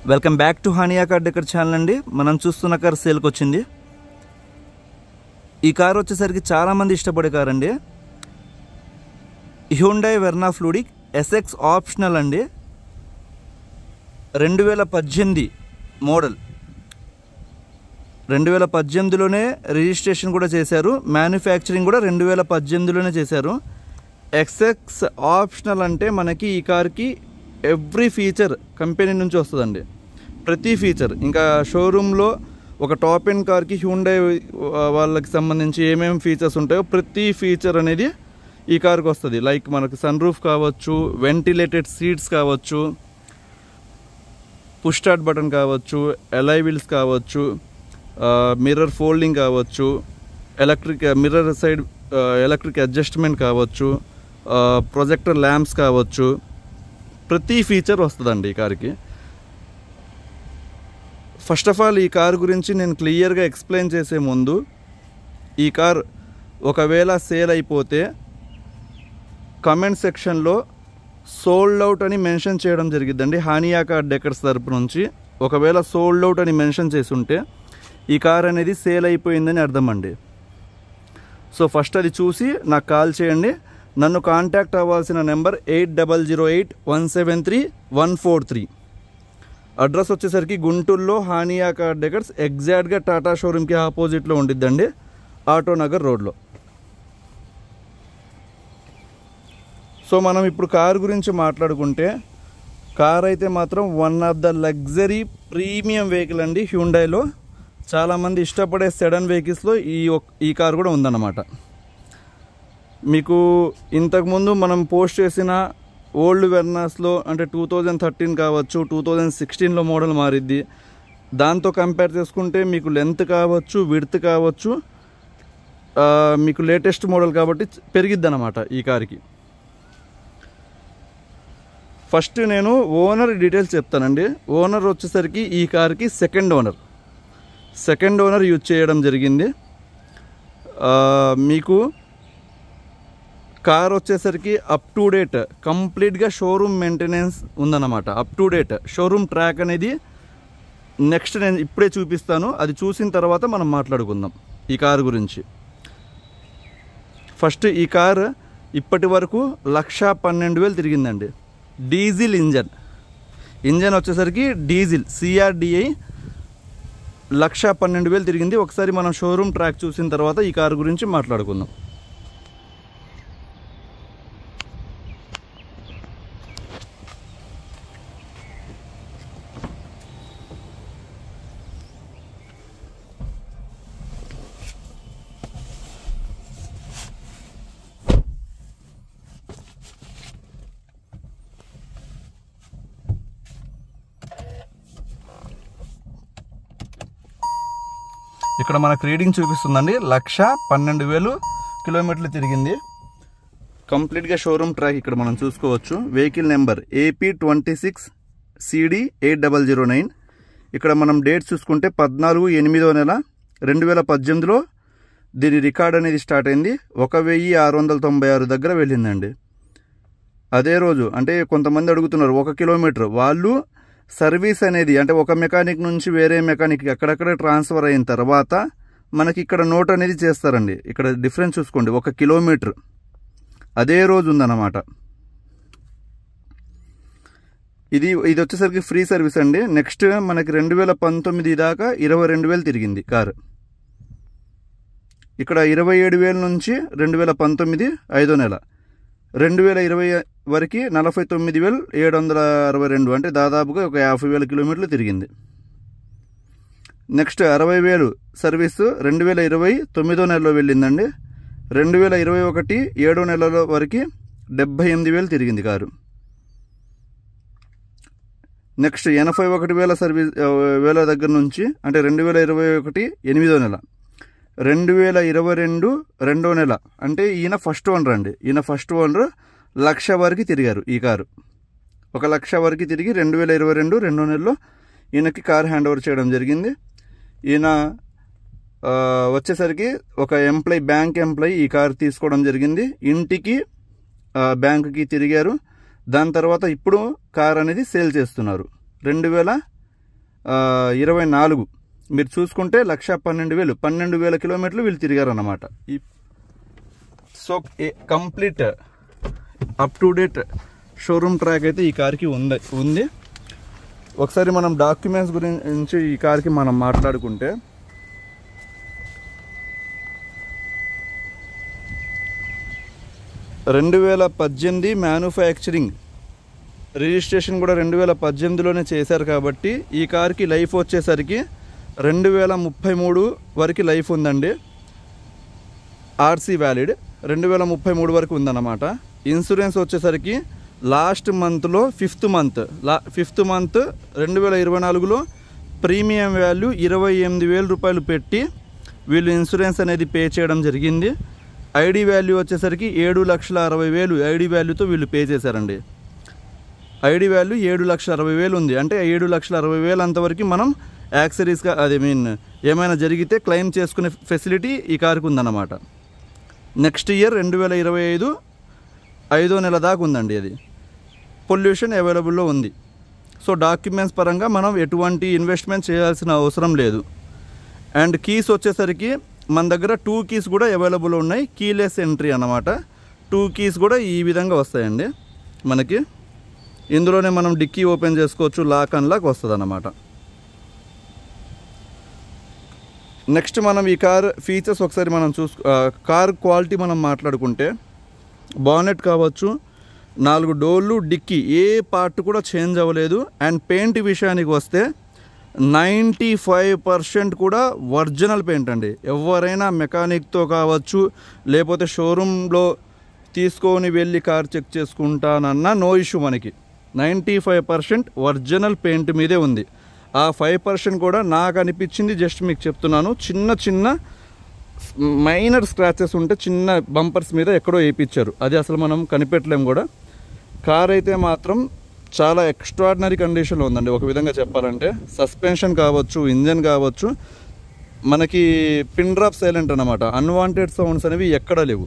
welcome back to Haniya car decor channel అండి మనం చూస్తున్న కార్ సేల్కి వచ్చింది ఈ కార్ వచ్చేసరికి చాలామంది ఇష్టపడే కార్ అండి Hyundai Verna Fluidic SX optional అండి రెండు వేల పద్దెనిమిది మోడల్ రెండు వేల పద్దెనిమిదిలోనే రిజిస్ట్రేషన్ కూడా చేశారు మ్యానుఫ్యాక్చరింగ్ కూడా రెండు వేల పద్దెనిమిదిలోనే చేశారు ఎక్స్ఎక్స్ ఆప్షనల్ అంటే మనకి ఈ కార్కి ఎవ్రీ ఫీచర్ కంపెనీ నుంచి వస్తుందండి ప్రతి ఫీచర్ ఇంకా షోరూంలో ఒక టాప్ ఎండ్ కార్కి హ్యూండై వాళ్ళకి సంబంధించి ఏమేమి ఫీచర్స్ ఉంటాయో ప్రతి ఫీచర్ అనేది ఈ కార్కి వస్తుంది లైక్ మనకి సన్ రూఫ్ కావచ్చు వెంటిలేటెడ్ సీట్స్ కావచ్చు పుష్ స్టార్ట్ బటన్ కావచ్చు ఎలై వీల్స్ కావచ్చు మిర్రర్ ఫోల్డింగ్ కావచ్చు electric mirror side electric adjustment కావచ్చు ప్రొజెక్టర్ ల్యాంప్స్ కావచ్చు ప్రతి ఫీచర్ వస్తుందండి ఈ కార్కి ఫస్ట్ ఆఫ్ ఆల్ ఈ కార్ గురించి నేను క్లియర్గా ఎక్స్ప్లెయిన్ చేసే ముందు ఈ కార్ ఒకవేళ సేల్ అయిపోతే కమెంట్ సెక్షన్లో సోల్డ్ అవుట్ అని మెన్షన్ చేయడం జరిగిద్దండి హానియా కార్ డెకర్స్ తరపు నుంచి ఒకవేళ సోల్డ్ అవుట్ అని మెన్షన్ చేసి ఉంటే ఈ కార్ అనేది సేల్ అయిపోయిందని అర్థం అండి సో ఫస్ట్ అది చూసి నాకు కాల్ చేయండి నన్ను కాంటాక్ట్ అవ్వాల్సిన number eight double zero eight one seven three one four three address వచ్చేసరికి గుంటూరులో హానియా కార్ డెకర్స్ ఎగ్జాక్ట్గా టాటా షోరూమ్కి ఆపోజిట్లో ఉండిద్దండి ఆటో నగర్ రోడ్లో సో మనం ఇప్పుడు కార్ గురించి మాట్లాడుకుంటే కార్ అయితే మాత్రం one of the luxury premium vehicle అండి హ్యూండైలో చాలామంది ఇష్టపడే సెడన్ వెహికల్స్లో ఈ ఒక్- ఈ కార్ కూడా ఉందన్నమాట మీకు ఇంతకుముందు మనం పోస్ట్ చేసిన ఓల్డ్ వెర్నాస్లో అంటే టూ థౌజండ్ థర్టీన్ కావచ్చు టూ థౌజండ్ సిక్స్టీన్లో మోడల్ మారిద్ది దాంతో కంపేర్ చేసుకుంటే మీకు లెంత్ కావచ్చు విడ్త్ కావచ్చు ఆ, మీకు లేటెస్ట్ మోడల్ కాబట్టి పెరిగిద్ది అనమాట ఈ కార్కి ఫస్ట్ నేను ఓనర్ డీటెయిల్స్ చెప్తానండి ఓనర్ వచ్చేసరికి ఈ కార్కి second owner second owner use చేయడం జరిగింది ఆ, మీకు కార్ వచ్చేసరికి అప్ టు డేట్ కంప్లీట్గా షోరూమ్ మెయింటెనెన్స్ ఉందన్నమాట up to date showroom track అనేది నెక్స్ట్ నేను ఇప్పుడే చూపిస్తాను అది చూసిన తర్వాత మనం మాట్లాడుకుందాం ఈ కార్ గురించి ఫస్ట్ ఈ కార్ ఇప్పటి వరకు లక్ష పన్నెండు వేలు తిరిగిందండి డీజిల్ ఇంజన్ ఇంజన్ వచ్చేసరికి డీజిల్ సిఆర్డిఐ లక్ష పన్నెండు వేలు తిరిగింది ఒకసారి మనం షోరూమ్ ట్రాక్ చూసిన తర్వాత ఈ కారు గురించి మాట్లాడుకుందాం ఇక్కడ మనకు రీడింగ్ చూపిస్తుందండి లక్ష పన్నెండు వేలు కిలోమీటర్లు తిరిగింది కంప్లీట్గా షోరూమ్ ట్రాక్ ఇక్కడ మనం చూసుకోవచ్చు vehicle number AP twenty six CD eight double zero nine ఇక్కడ మనం డేట్ చూసుకుంటే పద్నాలుగు ఎనిమిదో నెల రెండు వేల పద్దెనిమిదిలో దీని రికార్డ్ అనేది స్టార్ట్ అయింది ఒక వెయ్యి ఆరు వందల తొంభై ఆరు దగ్గర వెళ్ళిందండి అదే రోజు అంటే కొంతమంది అడుగుతున్నారు ఒక కిలోమీటర్ వాళ్ళు సర్వీస్ అనేది అంటే ఒక మెకానిక్ నుంచి వేరే మెకానిక్ అక్కడక్కడ ట్రాన్స్ఫర్ అయిన తర్వాత మనకి ఇక్కడ నోట్ అనేది చేస్తారండి ఇక్కడ డిఫరెన్స్ చూసుకోండి ఒక కిలోమీటర్ అదే రోజు ఉందన్నమాట ఇది ఇది వచ్చేసరికి ఫ్రీ సర్వీస్ అండి నెక్స్ట్ మనకి రెండు వేల పంతొమ్మిది దాకా ఇరవై రెండు వేలు తిరిగింది కారు ఇక్కడ ఇరవై ఏడు వేల నుంచి రెండు వేల పంతొమ్మిది ఐదో నెల రెండు వేల ఇరవై వరకు నలభై తొమ్మిది వేలు ఏడు వందల అరవై రెండు అంటే దాదాపుగా ఒక యాభై వేల కిలోమీటర్లు తిరిగింది నెక్స్ట్ అరవై వేలు సర్వీసు రెండు వేల ఇరవై తొమ్మిదో నెలలో వెళ్ళిందండి రెండు వేల ఇరవై ఒకటి ఏడో నెలలో వరకు డెబ్బై ఎనిమిది వేలు తిరిగింది కారు నెక్స్ట్ ఎనభై ఒకటి వేల సర్వీస్ ఆ, వేల దగ్గర నుంచి అంటే రెండు వేల ఇరవై ఒకటి ఎనిమిదో నెల రెండు వేల ఇరవై రెండు రెండో నెల అంటే ఈయన ఫస్ట్ ఓనర్ అండి ఈయన ఫస్ట్ ఓనర్ లక్ష వరకు తిరిగారు ఈ కారు ఒక లక్ష వరకు తిరిగి రెండు వేల ఇరవై రెండు రెండో నెలలో ఈయనకి కార్ హ్యాండ్ ఓవర్ చేయడం జరిగింది ఈయన ఆ, వచ్చేసరికి ఒక ఎంప్లాయ్ బ్యాంక్ ఎంప్లాయ్ ఈ కార్ తీసుకోవడం జరిగింది ఇంటికి ఆ, బ్యాంకుకి తిరిగారు దాని తర్వాత ఇప్పుడు కార్ అనేది సేల్ చేస్తున్నారు రెండు వేల ఆ, ఇరవై నాలుగు మీరు చూసుకుంటే లక్ష పన్నెండు వేలు పన్నెండు వేల కిలోమీటర్లు వీళ్ళు తిరిగారన్నమాట ఈ so complete up to date showroom track అయితే ఈ కార్కి ఉంది ఉంది ఒకసారి మనం డాక్యుమెంట్స్ గురించి ఈ కార్కి మనం మాట్లాడుకుంటే రెండు వేల పద్దెనిమిది మ్యానుఫ్యాక్చరింగ్ రిజిస్ట్రేషన్ కూడా రెండు వేల పద్దెనిమిదిలోనే చేశారు కాబట్టి ఈ కార్కి లైఫ్ వచ్చేసరికి రెండు వేల ముప్పై మూడు వరకు లైఫ్ ఉందండి ఆర్సీ వ్యాలిడ్ రెండు వేల ముప్పై మూడు వరకు ఉందన్నమాట ఇన్సూరెన్స్ వచ్చేసరికి లాస్ట్ మంత్లో ఫిఫ్త్ మంత్ లా ఫిఫ్త్ మంత్ రెండు వేల ఇరవై నాలుగులో ప్రీమియం వాల్యూ ఇరవై ఎనిమిది వేల రూపాయలు పెట్టి వీళ్ళు ఇన్సూరెన్స్ అనేది పే చేయడం జరిగింది ఐడి వాల్యూ వచ్చేసరికి ఏడు లక్షల అరవై వేలు ఐడి వాల్యూతో వీళ్ళు పే చేశారండి ఐడి వాల్యూ ఏడు లక్షల అరవై వేలు ఉంది అంటే ఏడు లక్షల అరవై వేలు అంతవరకు మనం యాక్సరీస్గా అది మీన్ ఏమైనా జరిగితే క్లెయిమ్ చేసుకునే ఫెసిలిటీ ఈ కారుకు ఉందన్నమాట నెక్స్ట్ ఇయర్ రెండు వేల ఇరవై ఐదు ఐదో నెల దాకా ఉందండి అది పొల్యూషన్ అవైలబుల్లో ఉంది సో డాక్యుమెంట్స్ పరంగా మనం ఎటువంటి ఇన్వెస్ట్మెంట్ చేయాల్సిన అవసరం లేదు అండ్ కీస్ వచ్చేసరికి మన దగ్గర టూ కీస్ కూడా అవైలబుల్ ఉన్నాయి కీలెస్ ఎంట్రీ అన్నమాట టూ కీస్ కూడా ఈ విధంగా వస్తాయండి మనకి ఇందులోనే మనం డిక్కీ ఓపెన్ చేసుకోవచ్చు లాక్ అన్లాక్ వస్తుంది అన్నమాట నెక్స్ట్ మనం ఈ కార్ ఫీచర్స్ ఒకసారి మనం చూసు ఆ, కార్ క్వాలిటీ మనం మాట్లాడుకుంటే బానెట్ కావచ్చు నాలుగు డోర్లు డిక్కీ ఏ పార్ట్ కూడా చేంజ్ అవ్వలేదు అండ్ పెయింట్ విషయానికి వస్తే నైంటీ ఫైవ్ పర్సెంట్ కూడా ఒరిజినల్ పెయింట్ అండి ఎవరైనా మెకానిక్తో కావచ్చు లేకపోతే షోరూంలో తీసుకొని వెళ్ళి కార్ చెక్ చేసుకుంటానన్నా నో ఇష్యూ మనకి ninety five percent original paint మీదే ఉంది ఆ ఫైవ్ పర్సెంట్ కూడా నాకు అనిపించింది జస్ట్ మీకు చెప్తున్నాను చిన్న చిన్న మైనర్ స్క్రాచెస్ ఉంటే చిన్న బంపర్స్ మీద ఎక్కడో వేయించారు అది అసలు మనం కనిపెట్టలేం కూడా కార్ అయితే మాత్రం చాలా ఎక్స్ట్రాడినరీ కండిషన్లో ఉందండి ఒక విధంగా చెప్పాలంటే సస్పెన్షన్ కావచ్చు ఇంజన్ కావచ్చు మనకి పిన్ డ్రాప్ సైలెంట్ అనమాట అన్వాంటెడ్ సౌండ్స్ అనేవి ఎక్కడా లేవు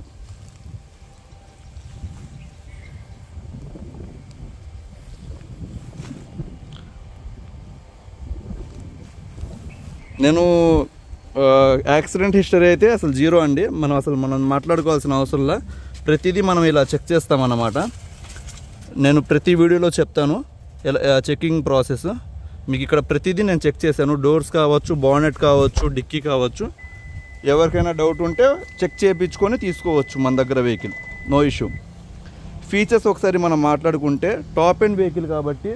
నేను ఆ, యాక్సిడెంట్ హిస్టరీ అయితే అసలు జీరో అండి మనం అసలు మనం మాట్లాడుకోవాల్సిన అవసరంలా ప్రతిదీ మనం ఇలా చెక్ చేస్తామన్నమాట నేను ప్రతి వీడియోలో చెప్తాను ఎలా ఆ, చెకింగ్ ప్రాసెస్ మీకు ఇక్కడ ప్రతిదీ నేను చెక్ చేశాను డోర్స్ కావచ్చు బానెట్ కావచ్చు డిక్కీ కావచ్చు ఎవరికైనా డౌట్ ఉంటే చెక్ చేయించుకొని తీసుకోవచ్చు మన దగ్గర వెహికల్ నో ఇష్యూ ఫీచర్స్ ఒకసారి మనం మాట్లాడుకుంటే టాప్ ఎండ్ వెహికల్ కాబట్టి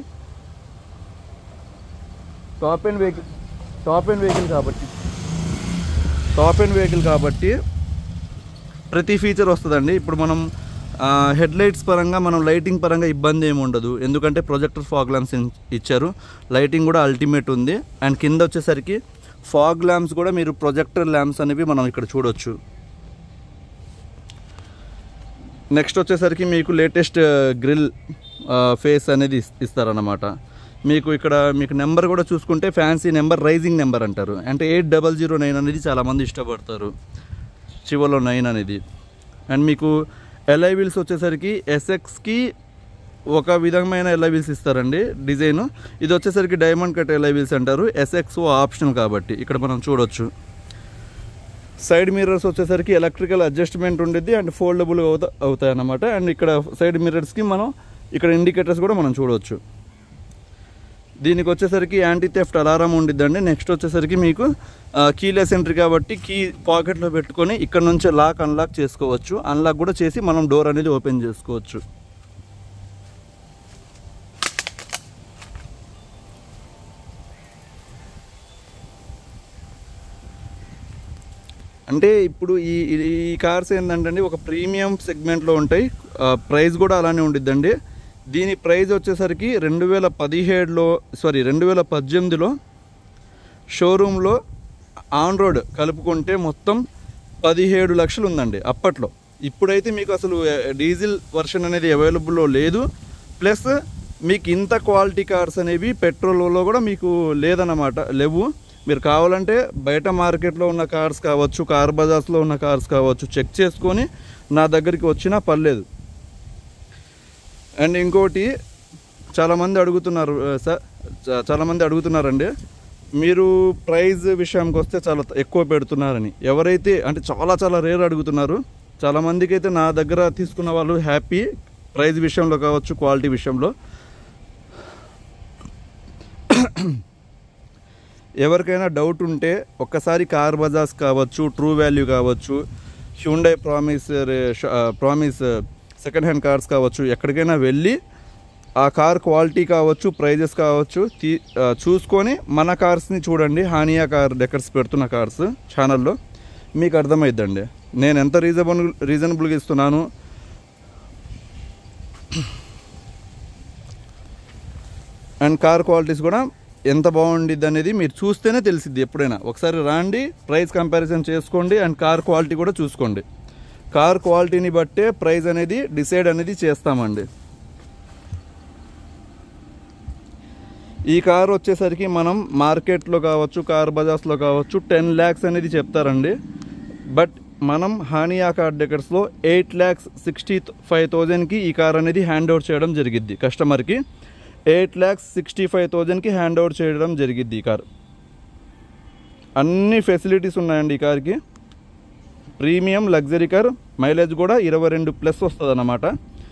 top end vehicle top end vehicle కాబట్టి టాప్ ఎండ్ వెహికల్ కాబట్టి ప్రతి ఫీచర్ వస్తుందండి ఇప్పుడు మనం హెడ్ లైట్స్ పరంగా మనం లైటింగ్ పరంగా ఇబ్బంది ఏమి ఉండదు ఎందుకంటే ప్రొజెక్టర్ ఫాగ్ ల్యాంప్స్ ఇచ్చారు లైటింగ్ కూడా అల్టిమేట్ ఉంది అండ్ కింద వచ్చేసరికి ఫాగ్ ల్యాంప్స్ కూడా మీరు ప్రొజెక్టర్ ల్యాంప్స్ అనేవి మనం ఇక్కడ చూడొచ్చు నెక్స్ట్ వచ్చేసరికి మీకు లేటెస్ట్ గ్రిల్ ఫేస్ అనేది ఇస్- ఇస్తారన్నమాట మీకు ఇక్కడ మీకు నెంబర్ కూడా చూసుకుంటే ఫ్యాన్సీ నెంబర్ రైజింగ్ నెంబర్ అంటారు అంటే ఎయిట్ డబల్ జీరో నైన్ అనేది చాలామంది ఇష్టపడతారు చివరిలో నైన్ అనేది అండ్ మీకు ఎల్ఐ వీల్స్ వచ్చేసరికి ఎస్ఎక్స్కి ఒక విధమైన ఎల్ఐ వీల్స్ ఇస్తారండి డిజైన్ ఇది వచ్చేసరికి డైమండ్ కట్ ఎల్ఐ వీల్స్ అంటారు ఎస్ఎక్స్ ఆప్షనల్ కాబట్టి ఇక్కడ మనం చూడొచ్చు సైడ్ మిర్రర్స్ వచ్చేసరికి ఎలక్ట్రికల్ అడ్జస్ట్మెంట్ ఉండేది అండ్ ఫోల్డబుల్ అవుతా అవుతాయి అన్నమాట అండ్ ఇక్కడ సైడ్ మిర్రర్స్కి మనం ఇక్కడ ఇండికేటర్స్ కూడా మనం చూడవచ్చు దీనికి వచ్చేసరికి యాంటీ థెఫ్ట్ అలారం ఉండిద్దండి నెక్స్ట్ వచ్చేసరికి మీకు కీలెస్ ఎంట్రీ కాబట్టి కీ పాకెట్లో పెట్టుకొని ఇక్కడ నుంచి లాక్ అన్లాక్ చేసుకోవచ్చు అన్లాక్ కూడా చేసి మనం డోర్ అనేది ఓపెన్ చేసుకోవచ్చు అంటే ఇప్పుడు ఈ ఈ- ఈ కార్స్ ఏంటంటే ఒక ప్రీమియం సెగ్మెంట్లో ఉంటాయి ఆ, ప్రైస్ కూడా అలానే ఉండిద్దండి దీని ప్రైస్ వచ్చేసరికి రెండు వేల పదిహేడులో సారీ రెండు వేల పద్దెనిమిదిలో షోరూంలో ఆన్ రోడ్ కలుపుకుంటే మొత్తం పదిహేడు లక్షలు ఉందండి అప్పట్లో ఇప్పుడైతే మీకు అసలు ఆ, డీజిల్ వర్షన్ అనేది అవైలబుల్లో లేదు ప్లస్ మీకు ఇంత క్వాలిటీ కార్స్ అనేవి పెట్రోల్లో కూడా మీకు లేదన్నమాట లేవు మీరు కావాలంటే బయట మార్కెట్లో ఉన్న కార్స్ కావచ్చు కార్ బజార్స్లో ఉన్న కార్స్ కావచ్చు చెక్ చేసుకొని నా దగ్గరికి వచ్చినా పర్లేదు అండ్ ఇంకోటి చాలామంది అడుగుతున్నారు "ఆ, సార్ చా- చాలామంది అడుగుతున్నారండి మీరు ప్రైజ్ విషయానికి వస్తే చాలా త- ఎక్కువ పెడుతున్నారని ఎవరైతే అంటే చాలా చాలా రేర్ అడుగుతున్నారు చాలామందికి అయితే నా దగ్గర తీసుకున్న వాళ్ళు హ్యాపీ ప్రైజ్ విషయంలో కావచ్చు క్వాలిటీ విషయంలో ఎవరికైనా డౌట్ ఉంటే ఒక్కసారి కార్ బజాజ్ కావచ్చు ట్రూ వాల్యూ కావచ్చు Hyundai Promise Promise second hand cars కావచ్చు ఎక్కడికైనా వెళ్ళి ఆ కార్ క్వాలిటీ కావచ్చు ప్రైజెస్ కావచ్చు తీ ఆ, చూసుకొని మన కార్స్ని చూడండి హానియా కార్ డెకర్స్ పెడుతున్న కార్స్ ఛానల్లో మీకు అర్థమైద్దండి నేను ఎంత రీజనబుల్ రీజనబుల్గా ఇస్తున్నాను అండ్ కార్ క్వాలిటీస్ కూడా ఎంత బాగుండిద్ది అనేది మీరు చూస్తేనే తెలిసిద్ది ఎప్పుడైనా ఒకసారి రాండి ప్రైస్ కంపారిజన్ చేసుకోండి అండ్ కార్ క్వాలిటీ కూడా చూసుకోండి కార్ క్వాలిటీని బట్టే ప్రైస్ అనేది డిసైడ్ అనేది చేస్తామండి ఈ కార్ వచ్చేసరికి మనం మార్కెట్లో కావచ్చు కార్ బజార్స్లో కావచ్చు టెన్ ల్యాక్స్ అనేది చెప్తారండి బట్ మనం హానియా కార్ డెకర్స్లో ఎయిట్ ల్యాక్స్ సిక్స్టీ ఫైవ్ థౌజండ్కి ఈ కార్ అనేది హ్యాండ్ ఓవర్ చేయడం జరిగిద్ది కస్టమర్కి ఎయిట్ ల్యాక్స్ సిక్స్టీ ఫైవ్ థౌజండ్కి హ్యాండ్ ఓవర్ చేయడం జరిగిద్ది ఈ కార్ అన్ని ఫెసిలిటీస్ ఉన్నాయండి ఈ కార్కి ప్రీమియం లగ్జరీ కార్ మైలేజ్ కూడా ఇరవై రెండు ప్లస్ వస్తుంది అన్నమాట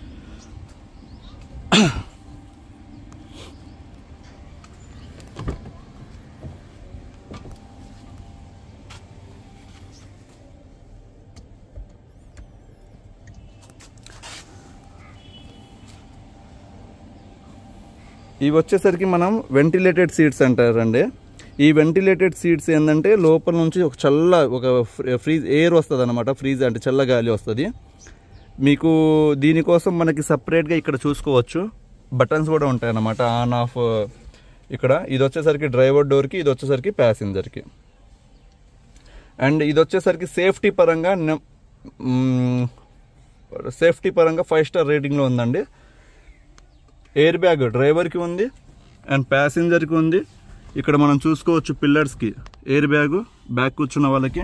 ఇవి వచ్చేసరికి మనం వెంటిలేటెడ్ సీట్స్ అంటారండి ఈ వెంటిలేటెడ్ సీట్స్ ఏంటంటే లోపల నుంచి ఒక చల్ల ఒక ఫ్రీజ్ ఎయిర్ వస్తుంది అనమాట ఫ్రీజ్ అంటే చల్ల గాలి వస్తుంది మీకు దీనికోసం మనకి సపరేట్గా ఇక్కడ చూసుకోవచ్చు బటన్స్ కూడా ఉంటాయి అన్నమాట ఆన్ ఆఫ్ ఇక్కడ ఇది వచ్చేసరికి డ్రైవర్ డోర్కి ఇది వచ్చేసరికి ప్యాసింజర్కి అండ్ ఇది వచ్చేసరికి సేఫ్టీ పరంగా నె- మ్మ్, సేఫ్టీ పరంగా ఫైవ్ స్టార్ రేటింగ్లో ఉందండి ఎయిర్ బ్యాగ్ డ్రైవర్కి ఉంది అండ్ ప్యాసింజర్కి ఉంది ఇక్కడ మనం చూసుకోవచ్చు పిల్లర్స్కి ఎయిర్ బ్యాగ్ బ్యాగ్ కూర్చున్న వాళ్ళకి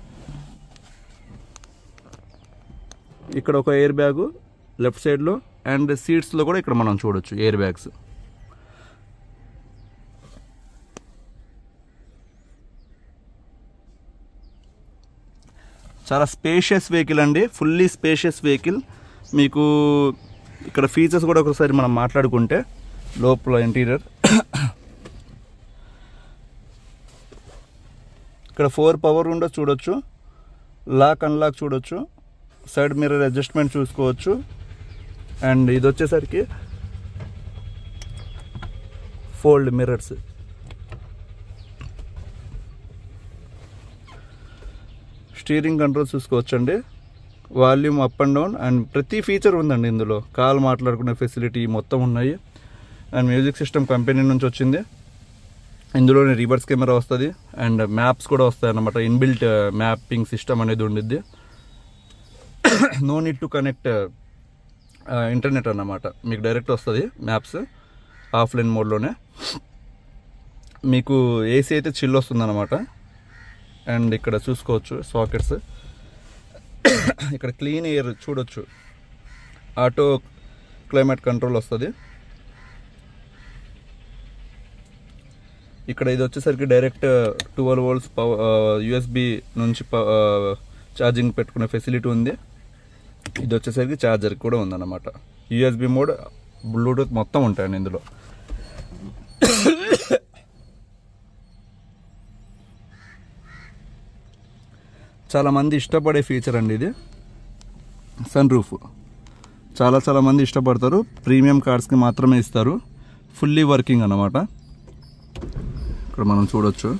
ఇక్కడ ఒక ఎయిర్ బ్యాగు లెఫ్ట్ సైడ్లో అండ్ సీట్స్లో కూడా ఇక్కడ మనం చూడొచ్చు ఎయిర్ బ్యాగ్స్ చాలా స్పేషియస్ వెహికల్ అండి ఫుల్లీ స్పేషియస్ వెహికల్ మీకు ఇక్కడ ఫీచర్స్ కూడా ఒకసారి మనం మాట్లాడుకుంటే లోపల ఇంటీరియర్ ఇక్కడ ఫోర్ పవర్ విండోస్ చూడొచ్చు లాక్ అన్లాక్ చూడొచ్చు సైడ్ మిర్రర్ అడ్జస్ట్మెంట్ చూసుకోవచ్చు అండ్ ఇది వచ్చేసరికి ఫోల్డ్ మిర్రర్స్ స్టీరింగ్ కంట్రోల్ చూసుకోవచ్చండి volume up and down and ప్రతి ఫీచర్ ఉందండి ఇందులో కాల్ మాట్లాడుకునే ఫెసిలిటీ మొత్తం ఉన్నాయి అండ్ మ్యూజిక్ సిస్టమ్ కంపెనీ నుంచి వచ్చింది ఇందులోనే రివర్స్ కెమెరా వస్తుంది అండ్ మ్యాప్స్ కూడా వస్తాయి అన్నమాట ఇన్బిల్ట్ మ్యాపింగ్ సిస్టమ్ అనేది ఉండిద్ది no need to connect internet అన్నమాట మీకు డైరెక్ట్ వస్తుంది మ్యాప్స్ ఆఫ్లైన్ మోడ్లోనే మీకు ఏసీ అయితే చిల్ వస్తుంది అనమాట అండ్ ఇక్కడ చూసుకోవచ్చు సాకెట్స్ ఇక్కడ క్లీన్ ఎయిర్ చూడొచ్చు ఆటో క్లైమేట్ కంట్రోల్ వస్తుంది ఇక్కడ ఇది వచ్చేసరికి direct twelve volts power USB నుంచి ఛార్జింగ్ పెట్టుకునే ఫెసిలిటీ ఉంది ఇది వచ్చేసరికి ఛార్జర్ కూడా ఉందన్నమాట యూఎస్బి మోడ్ బ్లూటూత్ మొత్తం ఉంటాయండి ఇందులో చాలా మంది ఇష్టపడే ఫీచర్ అండి ఇది సన్ రూఫ్ చాలా చాలా మంది ఇష్టపడతారు ప్రీమియం కార్డ్స్కి మాత్రమే ఇస్తారు ఫుల్లీ వర్కింగ్ అన్నమాట ఇక్కడ మనం చూడొచ్చు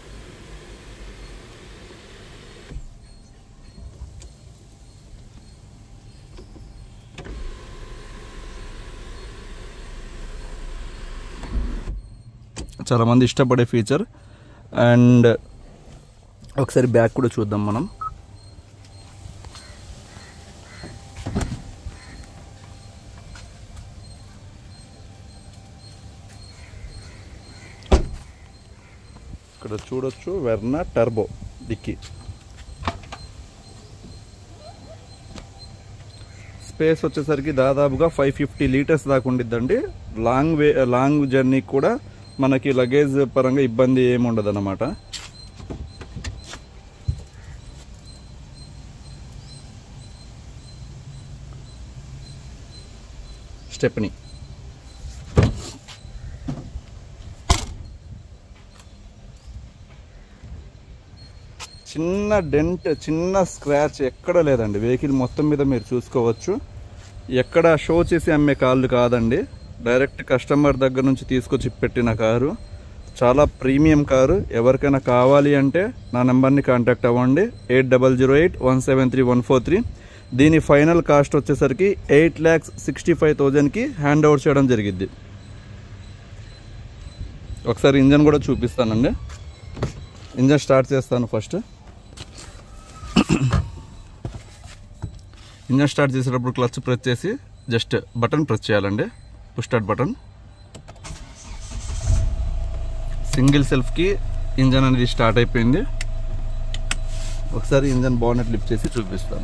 చాలా మంది ఇష్టపడే ఫీచర్ అండ్ ఒకసారి బ్యాక్ కూడా చూద్దాం మనం ఇక్కడ చూడొచ్చు వెర్నా టర్బో డిక్కీ స్పేస్ వచ్చేసరికి దాదాపుగా ఫైవ్ ఫిఫ్టీ లీటర్స్ దాకా ఉండిద్దండి లాంగ్ వే లాంగ్ జర్నీ కూడా మనకి లగేజ్ పరంగా ఇబ్బంది ఏమి ఉండదు అన్నమాట స్టెప్ని చిన్న డెంట్ చిన్న స్క్రాచ్ ఎక్కడ లేదండి వెహికల్ మొత్తం మీద మీరు చూసుకోవచ్చు ఎక్కడ షో చేసి అమ్మే కార్లు కాదండి డైరెక్ట్ కస్టమర్ దగ్గర నుంచి తీసుకొచ్చి పెట్టిన కారు చాలా ప్రీమియం కారు ఎవరికైనా కావాలి అంటే నా నెంబర్ని కాంటాక్ట్ అవ్వండి eight double zero eight one seven three one four three దీని ఫైనల్ కాస్ట్ వచ్చేసరికి ఎయిట్ ల్యాక్స్ సిక్స్టీ ఫైవ్ థౌజండ్కి హ్యాండ్ ఓవర్ చేయడం జరిగిద్ది ఒకసారి ఇంజన్ కూడా చూపిస్తానండి ఇంజన్ స్టార్ట్ చేస్తాను ఫస్ట్ ఇంజన్ స్టార్ట్ చేసేటప్పుడు క్లచ్ ప్రెస్ చేసి జస్ట్ బటన్ ప్రెస్ చేయాలండి పుష్ స్టార్ట్ బటన్ సింగిల్ సెల్ఫ్కి ఇంజన్ అనేది స్టార్ట్ అయిపోయింది ఒకసారి ఇంజన్ బాగున్నట్టు లిఫ్ట్ చేసి చూపిస్తాను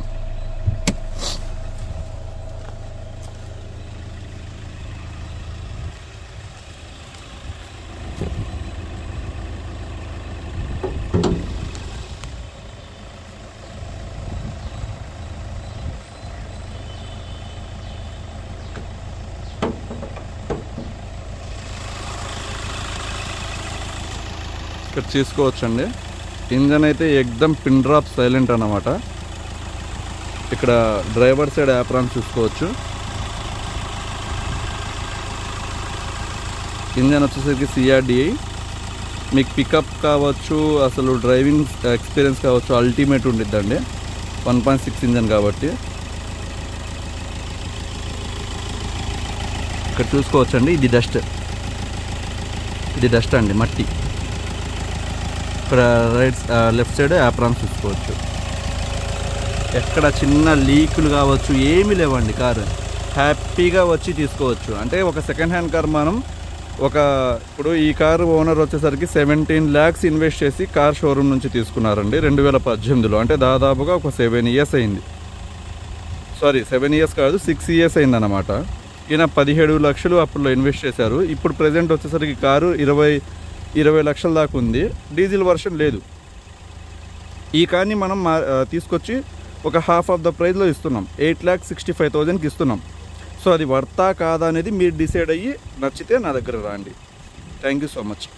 ఇక్కడ చూసుకోవచ్చండి ఇంజన్ అయితే ఎక్దమ్ పిన్ డ్రాప్ సైలెంట్ అన్నమాట ఇక్కడ డ్రైవర్ సైడ్ యాప్రాన్ చూసుకోవచ్చు ఇంజన్ వచ్చేసరికి సిఆర్డిఐ మీకు పికప్ కావచ్చు అసలు డ్రైవింగ్ ఎక్స్పీరియన్స్ కావచ్చు అల్టిమేట్ ఉండిద్దండి వన్ పాయింట్ సిక్స్ ఇంజన్ కాబట్టి ఇక్కడ చూసుకోవచ్చండి ఇది డస్ట్ ఇది డస్ట్ అండి మట్టి ఇక్కడ రైట్ లెఫ్ట్ సైడ్ యాప్రాన్ చూసుకోవచ్చు ఎక్కడ చిన్న లీకులు కావచ్చు ఏమీ లేవండి కారు హ్యాపీగా వచ్చి తీసుకోవచ్చు అంటే ఒక సెకండ్ హ్యాండ్ కార్ మనం ఒక ఇప్పుడు ఈ కారు ఓనర్ వచ్చేసరికి సెవెంటీన్ ల్యాక్స్ ఇన్వెస్ట్ చేసి కార్ షోరూమ్ నుంచి తీసుకున్నారండి రెండు వేల పద్దెనిమిదిలో అంటే దాదాపుగా ఒక సెవెన్ ఇయర్స్ అయింది సారీ సెవెన్ ఇయర్స్ కాదు సిక్స్ ఇయర్స్ అయిందన్నమాట ఈయన పదిహేడు లక్షలు అప్పుడు ఇన్వెస్ట్ చేశారు ఇప్పుడు ప్రజెంట్ వచ్చేసరికి కారు ఇరవై ఇరవై లక్షల దాకా ఉంది డీజిల్ వర్షన్ లేదు ఈ కార్ని మనం మా- ఆ, తీసుకొచ్చి ఒక హాఫ్ ఆఫ్ ద ప్రైస్లో ఇస్తున్నాం ఎయిట్ ల్యాక్ సిక్స్టీ ఫైవ్ థౌజండ్కి ఇస్తున్నాం సో అది వర్తా కాదా అనేది మీరు డిసైడ్ అయ్యి నచ్చితే నా దగ్గర రండి థ్యాంక్ యూ సో మచ్